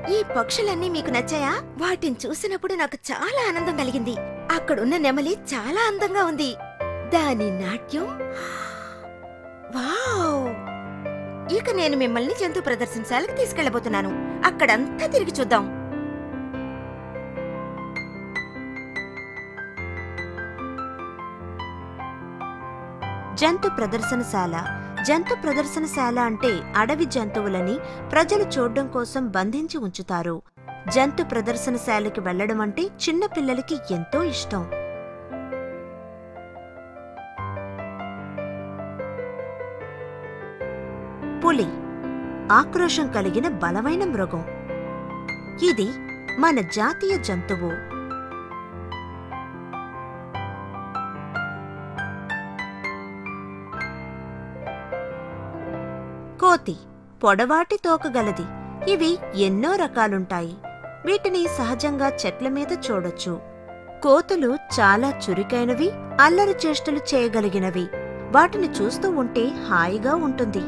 ఈ పక్షులన్నీ మీకు నచ్చాయా వాటిని చూసినప్పుడు నాకు చాలా ఆనందం కలిగింది అక్కడున్న నెమలి చాలా అందంగా ఉంది దాని నాట్యం వావ్ ఇక నేను మిమ్మల్ని జంతు ప్రదర్శనశాలకు తీసుకెళ్లబోతున్నాను అక్కడంతా తిరిగి చూద్దాం జంతు ప్రదర్శనశాల జంతు ప్రదర్శనశాల అంటే అడవి జంతువులని ప్రజలు చూడ్డం కోసం బంధించి ఉంచుతారు జంతు ప్రదర్శనశాలకి వెళ్లడం అంటే చిన్న పిల్లలకి ఎంతో ఇష్టం పులి ఆక్రోశం కలిగిన బలమైన మృగం ఇది మన జాతీయ జంతువు కోతి పొడవాటి తోకగలది ఇవి ఎన్నో రకాలుంటాయి వీటిని సహజంగా చెట్ల మీద చూడొచ్చు కోతులు చాలా చురుకైనవి అల్లరి చేష్టలు చేయగలిగినవి వాటిని చూస్తూ ఉంటే హాయిగా ఉంటుంది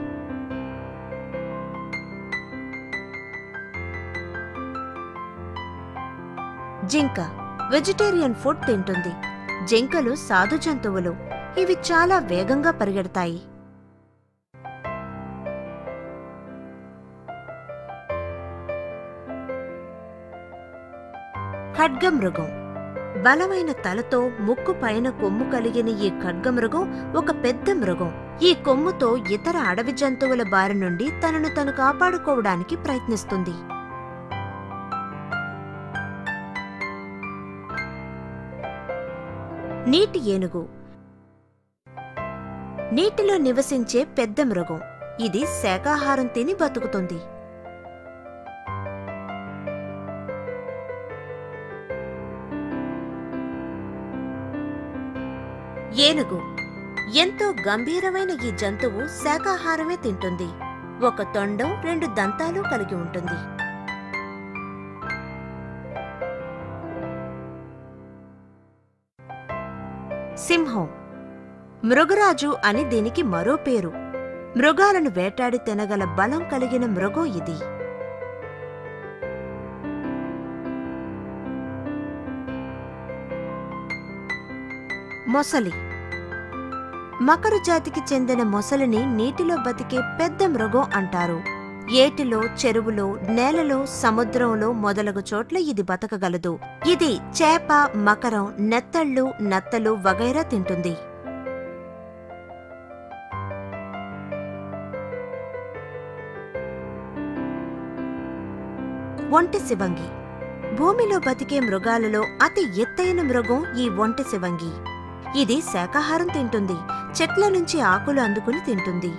జింక వెజిటేరియన్ ఫుడ్ తింటుంది జింకలు సాధు జంతువులు ఇవి చాలా వేగంగా పరిగెడతాయి ఖడ్గమృగం బలమైన తలతో ముక్కు పైన కొమ్ము కలిగిన ఈ ఖడ్గమృగం ఒక పెద్ద మృగం ఈ కొమ్ముతో ఇతర అడవి జంతువుల బారి నుండి తనను తను కాపాడుకోవడానికి ప్రయత్నిస్తుంది నీటి ఏనుగు నీటిలో నివసించే పెద్ద మృగం ఇది శాకాహారం తిని బతుకుతుంది ఏనుగు ఎంతో గంభీరమైన ఈ జంతువు శాకాహారమే తింటుంది ఒక తొండం రెండు దంతాలు కలిగి ఉంటుంది సింహం మృగరాజు అని దీనికి మరో పేరు మృగాలను వేటాడి తినగల బలం కలిగిన మృగం ఇది మొసలి మకర జాతికి చెందిన మొసలిని నీటిలో బతికే పెద్ద మృగం అంటారు ఏటిలో చెరువులో నేలలో సముద్రంలో మొదలగు చోట్ల ఇది బతకగలదు ఇది చేప మకరం నెత్తళ్ళు నత్తలు వగైరా తింటుంది ఒంటి శివంగి భూమిలో బతికే మృగాలలో అతి ఎత్తైన మృగం ఈ ఒంటి శివంగి ఇది శాకాహారం తింటుంది చెట్ల నుంచి ఆకులు అందుకుని తింటుంది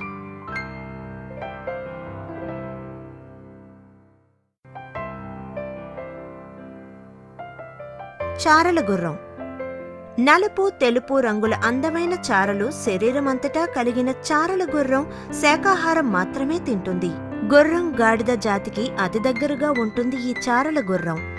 చారల గుర్రం నలుపు తెలుపు రంగుల అందమైన చారలు శరీరమంతటా కలిగిన చారల గుర్రం శాకాహారం మాత్రమే తింటుంది గుర్రం గాడిద జాతికి అతి దగ్గరగా ఉంటుంది ఈ చారల గుర్రం